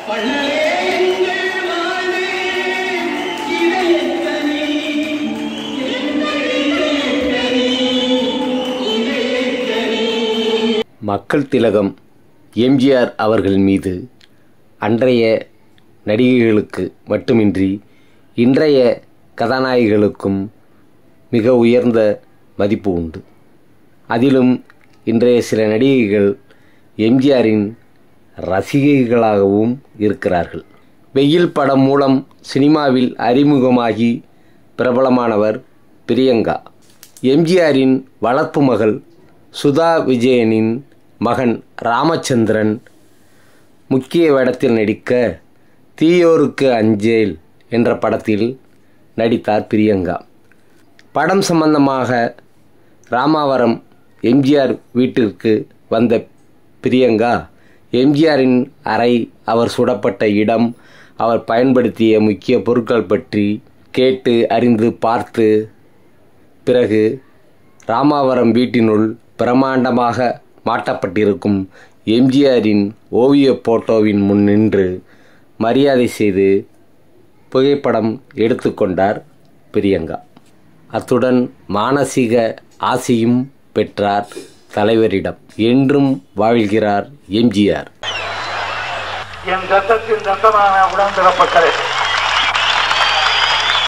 மக்கள் திலகம் எம்ஜிஆர் அவர்கள் மீது அன்றைய நடிகைகளுக்கு மட்டுமின்றி இன்றைய கதாநாயகிகளுக்கும் மிக உயர்ந்த மதிப்பு உண்டு அதிலும் இன்றைய சில நடிகைகள் எம்ஜிஆரின் ரசிகைகளாகவும் இருக்கிறார்கள் வெயில் படம் மூலம் சினிமாவில் அறிமுகமாகி பிரபலமானவர் பிரியங்கா எம்ஜிஆரின் வளர்ப்பு மகள் சுதா விஜயனின் மகன் ராமச்சந்திரன் முக்கிய வேடத்தில் நடிக்க தீயோருக்கு அஞ்சேல் என்ற படத்தில் நடித்தார் பிரியங்கா படம் சம்பந்தமாக ராமாவரம் எம்ஜிஆர் வீட்டிற்கு வந்த பிரியங்கா எம்ஜிஆரின் அறை அவர் சுடப்பட்ட இடம் அவர் பயன்படுத்திய முக்கிய பொருட்கள் பற்றி கேட்டு அறிந்து பார்த்து பிறகு ராமாவரம் வீட்டினுள் பிரமாண்டமாக மாட்டப்பட்டிருக்கும் எம்ஜிஆரின் ஓவிய போட்டோவின் முன் நின்று மரியாதை செய்து புகைப்படம் எடுத்துக்கொண்டார் பிரியங்கா அத்துடன் மானசீக ஆசியும் பெற்றார் தலைவரிடம் என்றும் வாழ்கிறார் எம்ஜிஆர் என் ரத்தத்தின் ரத்தமான உடன்பிறப்பட்டது